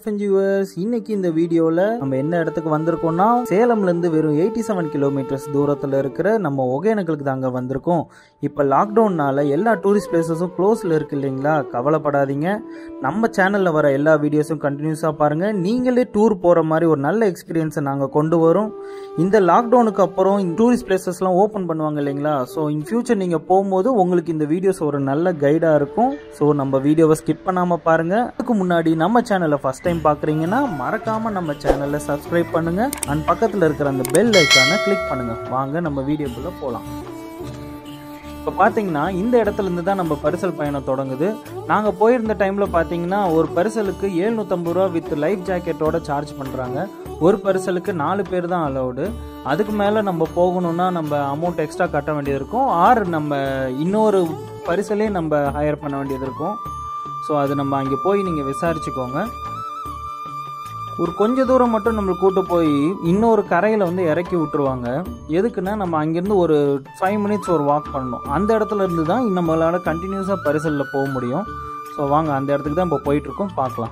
FN viewers இன்னைக்கு இந்த வீடியோவில் நம்ம என்ன இடத்துக்கு வந்திருக்கோம்னா சேலம்ல இருந்து வெறும் எயிட்டி செவன் கிலோமீட்டர்ஸ் தூரத்தில் இருக்கிற நம்ம ஒகேனக்கலுக்கு தாங்க வந்திருக்கோம் இப்போ லாக்டவுன்னால எல்லா டூரிஸ்ட் பிளேசஸும் க்ளோஸில் இருக்கு இல்லைங்களா கவலைப்படாதீங்க நம்ம சேனலில் வர எல்லா வீடியோஸும் கண்டினியூஸாக பாருங்க நீங்களே டூர் போகிற மாதிரி ஒரு நல்ல எக்ஸ்பீரியன்ஸை நாங்கள் கொண்டு வரோம் இந்த லாக்டவுனுக்கு அப்புறம் டூரிஸ்ட் பிளேசஸ்லாம் ஓப்பன் பண்ணுவாங்க இல்லைங்களா ஸோ இன் ஃபியூச்சர் நீங்கள் போகும்போது உங்களுக்கு இந்த வீடியோஸ் ஒரு நல்ல கைடாக இருக்கும் ஸோ நம்ம வீடியோவை ஸ்கிப் பண்ணாமல் பாருங்கள் அதுக்கு முன்னாடி நம்ம சேனலை ஃபஸ்ட் டைம் பார்க்குறீங்கன்னா மறக்காமல் நம்ம சேனலை சப்ஸ்கிரைப் பண்ணுங்கள் அண்ட் பக்கத்தில் இருக்கிற அந்த பெல் ஐக்கானை கிளிக் பண்ணுங்கள் வாங்க நம்ம வீடியோக்குள்ளே போகலாம் இப்போ பார்த்தீங்கன்னா இந்த இடத்துல இருந்து தான் நம்ம பரிசல் பயணம் தொடங்குது நாங்கள் போயிருந்த டைமில் பார்த்தீங்கன்னா ஒரு பரிசலுக்கு ஏழ்நூற்றம்பது ரூபா வித் லைஃப் ஜாக்கெட்டோட சார்ஜ் பண்ணுறாங்க ஒரு பரிசலுக்கு நாலு பேர் தான் அலௌடு அதுக்கு மேலே நம்ம போகணும்னா நம்ம அமௌண்ட் எக்ஸ்ட்ரா கட்ட வேண்டியது இருக்கும் ஆர் நம்ம இன்னொரு பரிசலே நம்ம ஹையர் பண்ண வேண்டியது இருக்கும் ஸோ அது நம்ம அங்கே போய் நீங்கள் விசாரிச்சுக்கோங்க ஒரு கொஞ்ச தூரம் மட்டும் நம்மளை கூட்டு போய் இன்னொரு கரையில் வந்து இறக்கி விட்டுருவாங்க எதுக்குன்னா நம்ம அங்கேருந்து ஒரு ஃபைவ் மினிட்ஸ் ஒரு வாக் பண்ணணும் அந்த இடத்துல இருந்து தான் நம்மளால் கண்டினியூஸாக பரிசலில் போக முடியும் ஸோ வாங்க அந்த இடத்துக்கு தான் இப்போ போயிட்டுருக்கோம் பார்க்கலாம்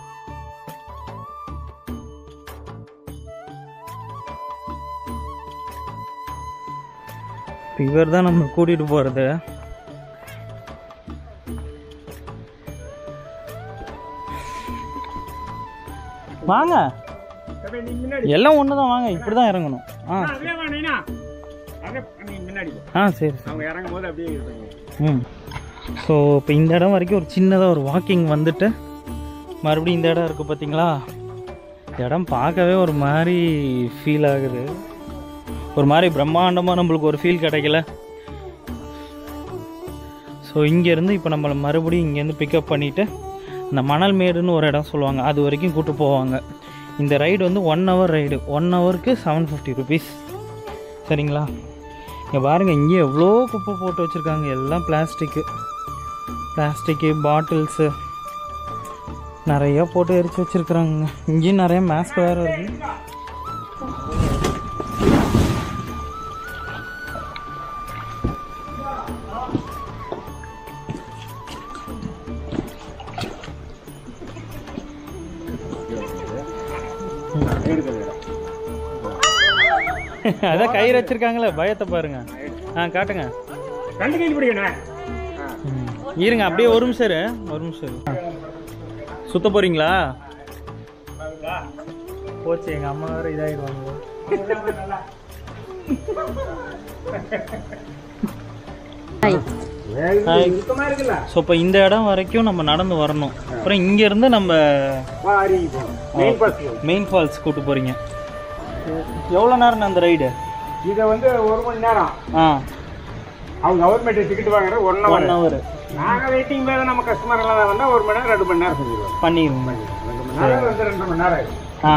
இவர் தான் நம்ம கூட்டிகிட்டு போகிறது வாங்க எல்லாம் ஒன்று தான் வாங்க இப்படி தான் இறங்கணும் ஆ ஆ சரி சரி அவங்க இறங்கும் போது அப்படியே இருப்பாங்க ம் ஸோ இப்போ இந்த இடம் வரைக்கும் ஒரு சின்னதாக ஒரு வாக்கிங் வந்துட்டு மறுபடியும் இந்த இடம் இருக்குது பார்த்தீங்களா இந்த இடம் பார்க்கவே ஒரு மாதிரி ஃபீல் ஆகுது ஒரு மாதிரி பிரம்மாண்டமாக நம்மளுக்கு ஒரு ஃபீல் கிடைக்கல ஸோ இங்கேருந்து இப்போ நம்மளை மறுபடியும் இங்கேருந்து பிக்கப் பண்ணிவிட்டு இந்த மணல் மேடுன்னு ஒரு இடம் சொல்லுவாங்க அது வரைக்கும் கூட்டு போவாங்க இந்த ரைடு வந்து ஒன் ஹவர் ரைடு ஒன் ஹவருக்கு செவன் ஃபிஃப்டி ருபீஸ் சரிங்களா இங்கே பாருங்கள் இங்கே எவ்வளோ குப்பை போட்டு வச்சுருக்காங்க எல்லாம் பிளாஸ்டிக்கு பிளாஸ்டிக்கு பாட்டில்ஸு நிறைய போட்டு எரிச்சு வச்சுருக்குறாங்க இங்கேயும் நிறைய மாஸ்க் வேறு இருக்குது அதான் கயிறு வச்சிருக்காங்களே பயத்தை பாருங்க ஆ காட்டுங்க ரெண்டு கையில் பிடிக்கணும் ம். இருங்க அப்படியே ஒரு நிமிஷம் இரு ஒரு நிமிஷம் இரு. சுத்த போறீங்களா போச்சு எங்க அம்மா வேற இதாயிடுவாங்க ஹாய் சுத்தமா இருக்குல்ல ஸோ இப்போ இந்த இடம் வரைக்கும் நம்ம நடந்து வரணும் அப்புறம் இங்கேருந்து நம்ம வாரி போகணும் மெயின் பஸ் மெயின் ஃபால்ஸ் கூட்டு போகிறீங்க எவ்வளோ நேரம் அந்த ரைடு இதை வந்து ஒரு மணி நேரம் ஆ அவங்க கவர்மெண்ட் டிக்கெட் வாங்குற ஒன் ஹவர் ஒன் ஹவர் நாங்கள் வெயிட்டிங் மேலே நம்ம கஸ்டமர் எல்லாம் வந்தால் ஒரு மணி நேரம் ரெண்டு மணி நேரம் செஞ்சுருவோம் பண்ணிடுங்க ரெண்டு மணி நேரம் வந்து ரெண்டு மணி நேரம் ஆயிடும் ஆ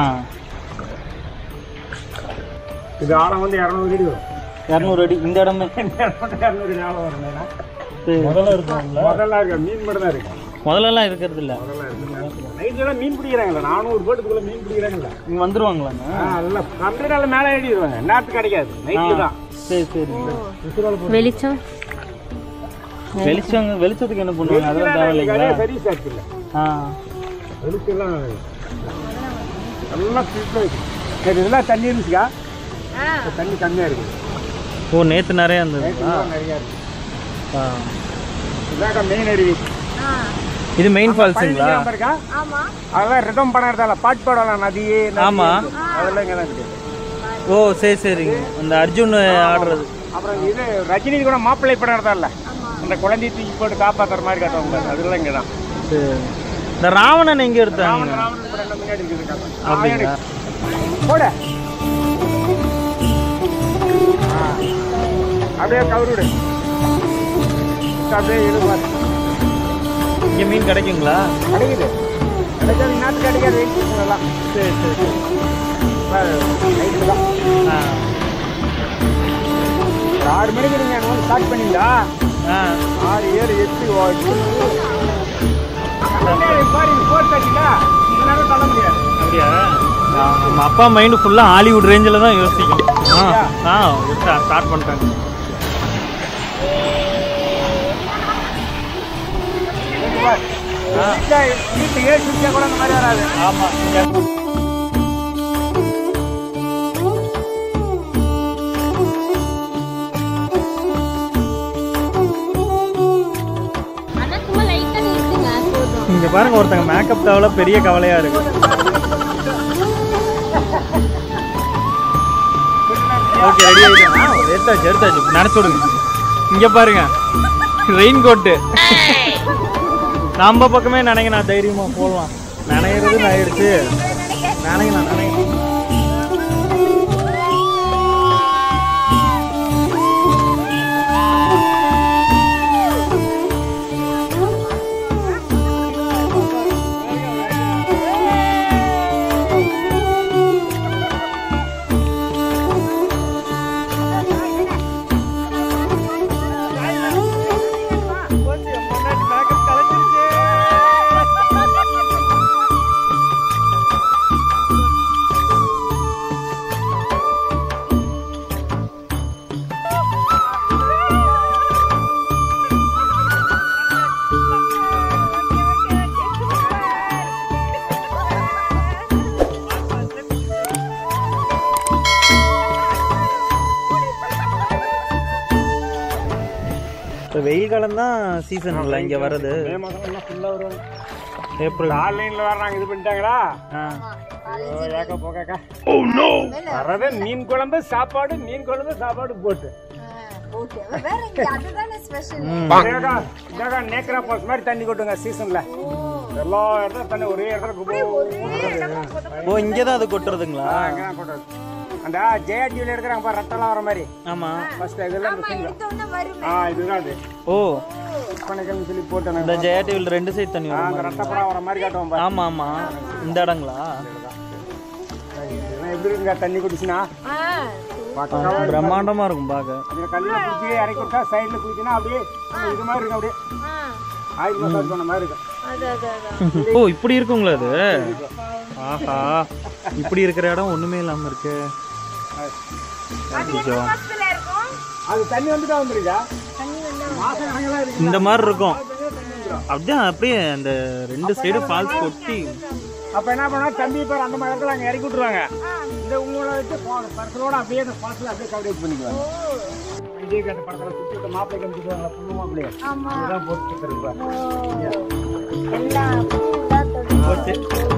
இது ஆழம் வந்து இரநூறு அடி வரும் இரநூறு அடி இந்த இடமே இரநூறு அடி ஆழம் வரும் ஏன்னா முதல்ல இருக்கும்ல முதல்ல இருக்க மீன் மட்டும் தான் இருக்கு முதல்லலாம் இருக்கிறது இல்லை முதல்ல இருக்கு நைட்ல மீன் பிடிக்கிறாங்கல்ல நானூறு போட்டுக்குள்ள மீன் பிடிக்கிறாங்கல்ல இங்கே வந்துருவாங்களாங்க ஆ, அதெல்லாம் கம்பெனியால மேலே ஏறிடுவாங்க நேரத்துக்கு கிடைக்காது நைட்டு தான் சரி சரி வெளிச்சம் வெளிச்சம் வெளிச்சத்துக்கு என்ன பண்ணுவாங்க அதெல்லாம் தேவை இல்லைங்களா சர்வீஸ் ஆச்சு இல்லை ஆ வெளிச்செல்லாம் எல்லாம் ஸ்ட்ரிக்டாக இருக்கு சரி இதெல்லாம் தண்ணி இருந்துச்சுக்கா இப்ப தண்ணி கம்மியாக இருக்குது ஓ நேற்று நிறையா இருந்ததுங்களா இதெல்லாம் நிறையா இருக்கு ஆ இதாக்கா மெயின் அருவி இது மெயின் ஃபால்ஸுங்களா பழனி இருக்கா அதெல்லாம் ரிதம் படம் எடுத்தால பாட்டு பாடலாம் நதி நதி, ஆமா. அதெல்லாம் இங்கே தான் இருக்குது ஓ சரி சரிங்க அந்த அர்ஜுன் ஆடுறது அப்புறம் இது ரஜினி கூட மாப்பிள்ளை படம் எடுத்தால அந்த குழந்தையை தூக்கி போட்டு காப்பாத்துற மாதிரி காட்டுவாங்க பாரு, அதெல்லாம் இங்கே தான் சரி இந்த ராவணன் எங்கே எடுத்தாங்க ராவணன் படம் எல்லாம் முன்னாடி இருக்குது காட்டு. அப்படிங்களா போட ஆ. அப்படியே கவுருடு அப்படியே இழுப்பாரு இங்கே மீன் கிடைக்குங்களா கிடைக்குது கிடைக்காது நாட்டு கிடைக்காது வெயிட் பண்ணலாம் சரி சரி நைட்டு தான் ஆ ஒரு ஆறு மணிக்கு நீங்கள் வந்து ஸ்டார்ட் பண்ணீங்களா ஆ ஆறு ஏழு எட்டு ஒ- பாரு ஃபோர் தேர்ட்டில இந்த நேரம் தள்ள முடியாது அப்படியா நம்ம அப்பா மைண்டு ஃபுல்லாக ஹாலிவுட் ரேஞ்சில் தான் யோசிக்கும் ஆ ஆ ஸ்டார்ட் பண்ணிட்டாங்க பாரு வீட்டில் வீட்டில் ஏசி வச்சா கூட அந்த மாதிரி வராது ஆமாம் ஆனா சும்மா லைட்டா நிறுத்துங்க போதும் இங்க பாருங்க ஒருத்தங்க மேக்கப் தேவையில்ல பெரிய கவலையா இருக்கு ஓகே ரெடி ஆயிட்டோம் எடுத்தாச்சு எடுத்தாச்சு நினச்சி விடுங்க இங்க பாருங்க ரெயின் கோட்டு நம்ம பக்கமே நினைங்க நான் தைரியமா போடலாம் நினைக்கிறது ஆயிடுச்சு நினைங்க நான் நினைங்க இப்போ வெயில் காலம் தான் சீசன் இல்லை இங்கே வர்றது மே மாதம் எல்லாம் ஃபுல்லாக வருவாங்க ஏப்ரல் ஆன்லைனில் வர்றாங்க இது பண்ணிட்டாங்களா ஆ ஐயோ, ஏக்கா போக்காக்கா வரதே மீன் குழம்பு சாப்பாடு மீன் குழம்பு சாப்பாடு போட்டு ஓகே வேற இங்க அதுதானே ஸ்பெஷல் ஏக்கா ஏக்கா நேக்கரா போஸ் மாதிரி தண்ணி கொட்டுங்க சீசன்ல எல்லா இடத்துல தண்ணி ஒரே இடத்துல குபோ ஓ இங்கே தான் அது கொட்டுறதுங்களா அங்கதான் கொட்டுறது அந்த ஜெயா டிவில எடுக்கிறாங்க பாரு ரத்தம்லாம் வர மாதிரி ஆமாம் ஃபர்ஸ்ட் இதெல்லாம் இந்த சிங்கிள். எடுத்தோன்னே வரும் ஆ இதுதான் அது ஓ பனைக்கல்னு சொல்லி போட்டேன் இந்த ஜெயா டிவியில் ரெண்டு சைடு தண்ணி வரும் அந்த ரத்தப்படம் வர மாதிரி காட்டுவோம் பாரு ஆமாம் ஆமாம் இந்த இடங்களா இதெல்லாம் எப்படி இருக்குங்க தண்ணி குடிச்சுனா ஆ பக்காவா பிரம்மாண்டமாக இருக்கும் பார்க்க இதுல கல்லில் குடிச்சு இறக்கி விட்டா சைடில் குடிச்சுனா அப்படியே இது மாதிரி இருக்கும் அப்படியே ஆ ஆயில் மசாஜ் பண்ண மாதிரி இருக்கும் அது அது அதான் ஓ இப்படி இருக்குங்களா அது ஆஹா இப்படி இருக்கிற இடம் ஒண்ணுமே இல்லாம இருக்கு ஐயோ. மாசத்துல இருக்கும் அது தண்ணி வந்துட்டா வந்துருக்கா தண்ணி வந்து மாசம் கணக்கெல்லாம் இருக்கு இந்த மாதிரி இருக்கும் அப்படியே அப்படியே அந்த ரெண்டு சைடு ஃபால்ஸ் கொட்டி அப்ப என்ன பண்ணா தம்பி பேர் அந்த மாதிரி இடத்துல அங்க இறக்கி விட்டுருவாங்க இந்த உங்களை வச்சு பர்சலோட அப்படியே அந்த ஃபால்ஸ்ல அப்படியே கவரேஜ் பண்ணிக்குவாங்க விஜயகாந்த் படத்துல சுத்தி விட்ட மாப்பிள்ளை கமிச்சுவாங்க புண்ணு மாப்பிள்ளைய ஆமா இதுதான் போட்டு இருப்பாங்க எல்லாம் பூலாம் தொட்டு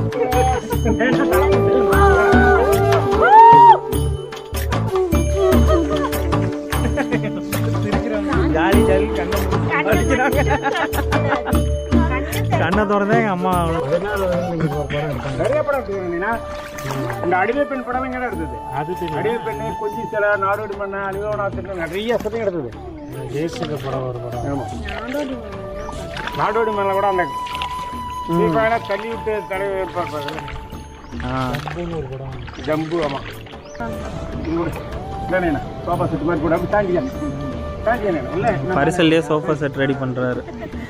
ஜாலி ஜாலி கண்ணை அடிக்கிறாங்க கண்ணை திறந்தா எங்க அம்மா நிறைய படம் இருக்குதுன்னா இந்த அடிமை பெண் படம் எங்க இருந்தது அது அடிமை பெண்ணு கொஞ்சி சில நாடோடி மண்ண அழிவோட நிறைய சத்தம் கிடந்தது ஜெயசூரிய படம் ஒரு படம் ஆமா நாடோடி மண்ணில் கூட அந்த தீபாவளி தள்ளி விட்டு தலைவர் இருப்பார் பாருங்க. ஜம்பு ஆமா இல்லைண்ணா சோஃபா செட் மாதிரி கூட அப்படி தாண்டியா தாண்டியா இல்ல நான் பரிசல்லே சோஃபா செட் ரெடி பண்றாரு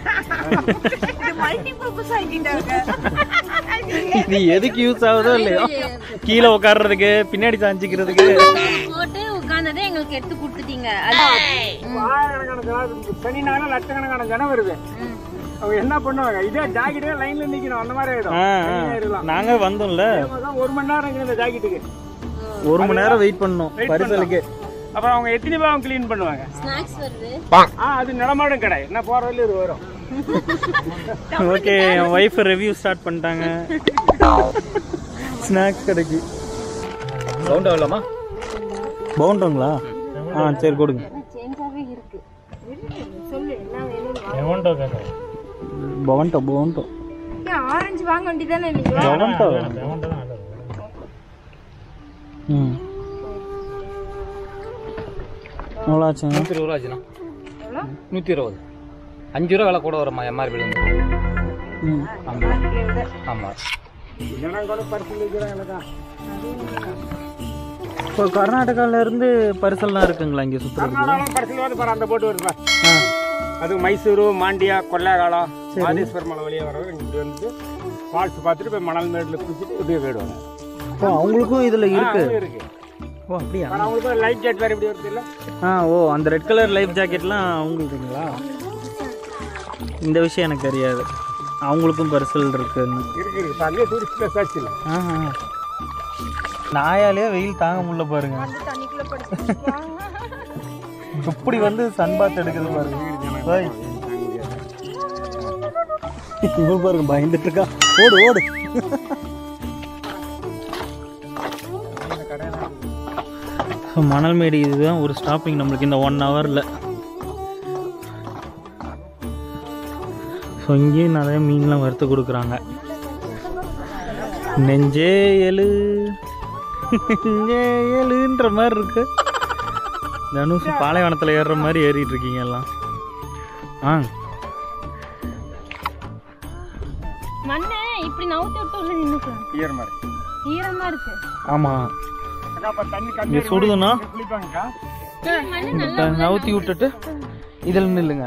மல்டி பர்பஸ் ஆகிட்டாங்க இது எதுக்கு யூஸ் ஆகுதோ இல்லையோ கீழே உட்கார்றதுக்கு பின்னாடி சாஞ்சிக்கிறதுக்கு போட்டு உட்கார்ந்ததை எங்களுக்கு எடுத்து கொடுத்துட்டீங்க அது ஆயிரக்கணக்கான ஜனம் சனி நாள லட்சக்கணக்கான ஜனம் வருது அவங்க என்ன பண்ணுவாங்க இதே ஜாக்கெட்டே லைன்ல நிக்கணும் அந்த மாதிரி ஆயிடும் ஆ, ஆ. தனியா இருக்கலாம். நாங்க வந்தோம்ல அதான் ஒரு மணி நேரம் இங்க இந்த ஜாக்கெட்டுக்கு ஒரு மணி நேரம் வெயிட் பண்ணோம் பரிசலுக்கு அப்புறம் அவங்க எத்தனை பாவம் க்ளீன் பண்ணுவாங்க ஸ்நாக்ஸ் வருது ஆ அது நடமாடும் கடை என்ன போற வழியில இது வரும் ஓகே என் ஒய்ஃப் ரிவ்யூ ஸ்டார்ட் பண்ணிட்டாங்க ஸ்நாக்ஸ் கடைக்கு சவுண்ட் ஆகலாமா பவுண்டருங்களா ஆ சரி கொடுங்க சேஞ்சாவே இருக்கு சொல்லு என்ன வேணும் பவன்டோ பவன்டோ ஆரஞ்சு வாங்க வேண்டியதானே நீங்க பவன்டோ ம் எவ்வளோ ஆச்சுங்க நூற்றி இருபது ரூபா ஆச்சுண்ணா நூற்றி இருபது அஞ்சு ரூபா விலை கூட வரும்மா எம்ஆர்பி வந்து ம் ஆமாம் ஆமாம் ஜனம் கூட பரிசு வைக்கிறாங்க தான் இப்போ கர்நாடகால இருந்து பரிசல்லாம் இருக்குங்களா இங்கே சுற்றுறது கர்நாடகம் பரிசல் வந்து பாரு அந்த போட்டு வருது அது மைசூரு மாண்டியா கொல்லேகாலம் மாதேஸ்வர மலை வழியா வரவங்க இங்க வந்து ஃபால்ஸ் பார்த்துட்டு போய் மணல் மேட்டில் குளிச்சுட்டு இப்படியே போயிடுவாங்க ஓ அவங்களுக்கும் இதில் இருக்கு அதுவும் இருக்கு ஓ அப்படியா ஆனா அவங்களுக்கு லைஃப் ஜாக்கெட் வேறு எப்படி வருது இல்லை ஆ ஓ அந்த ரெட் கலர் லைஃப் ஜாக்கெட்லாம் அவங்களுக்குங்களா இந்த விஷயம் எனக்கு தெரியாது அவங்களுக்கும் பரிசல் இருக்குன்னு இருக்கு இருக்கு இப்போ அங்கேயே டூரிஸ்ட் பிளேஸ் ஆச்சு இல்லை ஆஹா. நாயாலே வெயில் தாங்க முடியல பாருங்க தண்ணிக்குள்ள படிச்சு இப்படி வந்து சன் பாத் எடுக்குது பாருங்க ஓய். இவன் பாருங்க பயந்துட்டு இருக்கா ஓடு ஓடு ஸோ மணல் மேடு இதுதான் ஒரு ஸ்டாப்பிங் நம்மளுக்கு இந்த ஒன் ஹவரில் ஸோ இங்கேயும் நிறைய மீன்லாம் வறுத்து கொடுக்குறாங்க நெஞ்சே எழு நெஞ்சே எழுன்ற மாதிரி இருக்கு தனுஷ் பாலைவனத்தில் ஏறுற மாதிரி ஏறிட்டு இருக்கீங்க எல்லாம் ஆ மண்ணு இப்படி நவுத்தி விட்டு உள்ள நின்னுக்கலாம் ஈர மாதிரி ஈரமா இருக்கு ஆமாம் அக்கா அப்போ தண்ணி இங்கே கண்ணி சுடுதுன்னா குளிப்பாங்கக்கா மண்ணு இப்போ நவுத்தி விட்டுட்டு இதில் நில்லுங்க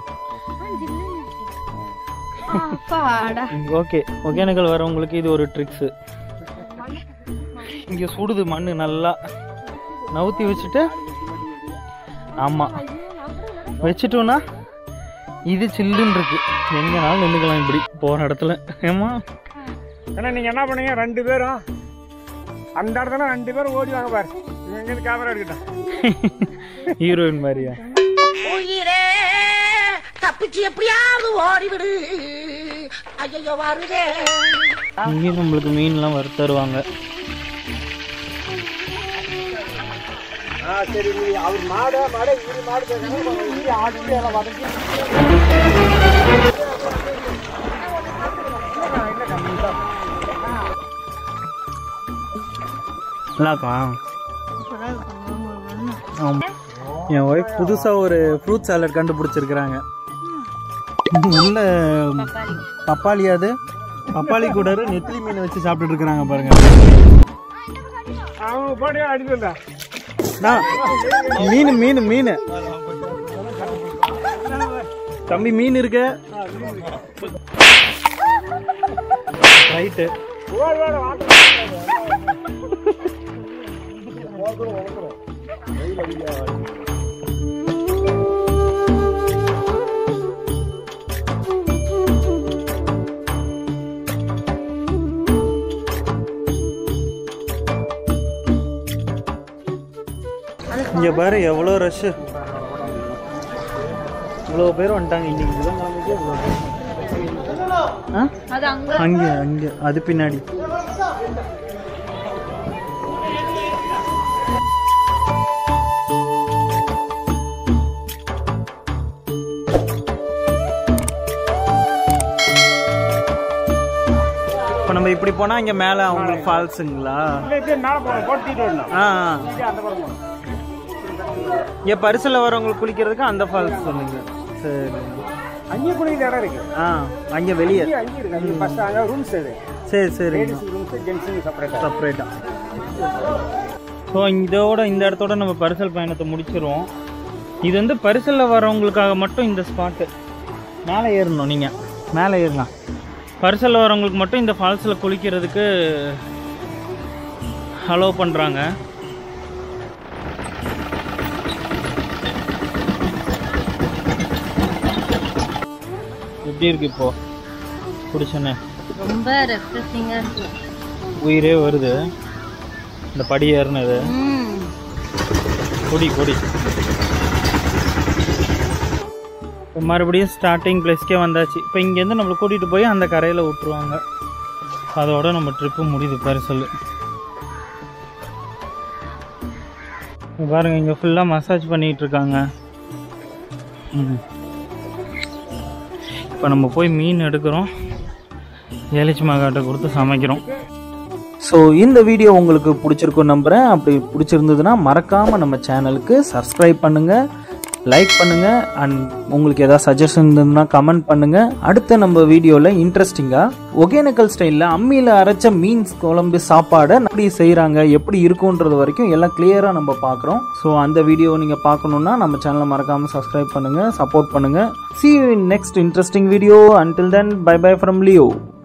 அப்பாடா ஓகே ஒகேனக்கல் வரவங்களுக்கு இது ஒரு ட்ரிக்ஸு இங்கே சுடுது மண் நல்லா நவுத்தி வச்சுட்டு ஆமாம் வச்சுட்டோன்னா இது சில்லுன்னு இருக்கு எங்கேனாலும் நின்றுக்கலாம் இப்படி போகிற இடத்துல ஏமா ஏன்னா நீங்கள் என்ன பண்ணீங்க ரெண்டு பேரும் அந்த இடத்துல ரெண்டு பேரும் ஓடி வாங்க பாரு இவன் எங்கேருந்து கேமரா எடுக்கட்டும் ஹீரோயின் மாதிரியா உயிரே தப்பிச்சு எப்படியாவது ஓடிவிடு ஐயோ வருதே இங்கேயும் நம்மளுக்கு மீன்லாம் வறுத்து தருவாங்க ஆ சரி நீ அவர் மாடு மாடு இரு மாடு கேட்கணும் இரு ஆடு எல்லாம் வதக்கி நல்லாக்கா ஆமாம் என் ஒய்ஃப் புதுசாக ஒரு ஃப்ரூட் சாலட் கண்டுபிடிச்சிருக்கிறாங்க உள்ள பப்பாளி அது பப்பாளி கூட நெத்திலி மீன் வச்சு சாப்பிட்டுட்டு இருக்கிறாங்க பாருங்க அவங்க போட்டு அடிச்சுடா நான் மீன் மீன் மீன் தம்பி மீன் இருக்க ரைட்டு ஓடு ஓடு வாங்க இங்க பாரு எவ்வளோ ரஷ்ஷு இவ்வளோ பேர் வந்துட்டாங்க இன்னைக்கு புதன்கிழமைக்கே இவ்வளோ பேர். ஆ அது அங்க அங்கே அங்கே அது பின்னாடி இப்போ நம்ம இப்படி போனால் இங்கே மேலே அவங்களுக்கு ஃபால்ஸுங்களா இல்லை இப்படியே மேலே போகணும் போட்டிட்டு வரணும் ஆ இப்படியே அந்த பக்கம் போகணும் இங்கே பரிசில் வரவங்களுக்கு குளிக்கிறதுக்கு அந்த ஃபால்ஸ் சொன்னீங்க சரி அங்கேயே குளிக்கிற இடம் இருக்கு ஆ அங்கே வெளியே அங்கேயே அங்கேயே இருக்கு அங்கே ஃபர்ஸ்ட் அங்கே ரூம்ஸ் இது சரி சரிங்க லேடிஸ் ரூம்ஸ் ஜென்ஸுக்கு செப்பரேட்டாக செப்பரேட்டாக ஸோ இதோட இந்த இடத்தோட நம்ம பரிசல் பயணத்தை முடிச்சிருவோம் இது வந்து பரிசலில் வரவங்களுக்காக மட்டும் இந்த ஸ்பாட்டு மேலே ஏறணும் நீங்கள் மேலே ஏறலாம் பரிசலில் வரவங்களுக்கு மட்டும் இந்த ஃபால்ஸில் குளிக்கிறதுக்கு அலோவ் பண்ணுறாங்க எப்படி இருக்கு இப்போ பிடிச்சனே ரொம்ப ரெஃப்ரெஷிங்கா இருக்கு உயிரே வருது இந்த படி ஏறினது ம் கொடி கொடி இப்போ மறுபடியும் ஸ்டார்டிங் பிளேஸ்க்கே வந்தாச்சு இப்போ இங்கேருந்து நம்மளை கூட்டிகிட்டு போய் அந்த கரையில் விட்டுருவாங்க அதோட நம்ம ட்ரிப்பு முடியுது பரிசல் இங்க பாருங்க இங்கே ஃபுல்லாக மசாஜ் பண்ணிகிட்டு இருக்காங்க ம் இப்போ நம்ம போய் மீன் எடுக்கிறோம் ஏலச்சி மாகாட்டை கொடுத்து சமைக்கிறோம் ஸோ இந்த வீடியோ உங்களுக்கு பிடிச்சிருக்கும் நம்புகிறேன் அப்படி பிடிச்சிருந்ததுன்னா மறக்காமல் நம்ம சேனலுக்கு சப்ஸ்கிரைப் பண்ணுங்கள் லைக் பண்ணுங்கள் அண்ட் உங்களுக்கு ஏதாவது சஜஷன் இருந்ததுன்னா கமெண்ட் பண்ணுங்கள் அடுத்த நம்ம வீடியோவில் இன்ட்ரெஸ்டிங்காக ஒகேனக்கல் ஸ்டைலில் அம்மியில் அரைச்ச மீன் குழம்பு சாப்பாடை எப்படி செய்கிறாங்க எப்படி இருக்குன்றது வரைக்கும் எல்லாம் கிளியராக நம்ம பார்க்குறோம் ஸோ அந்த வீடியோவை நீங்கள் பார்க்கணுன்னா நம்ம சேனலை மறக்காமல் சப்ஸ்கிரைப் பண்ணுங்கள் சப்போர்ட் பண்ணுங்கள் see you in next interesting video until then bye bye from leo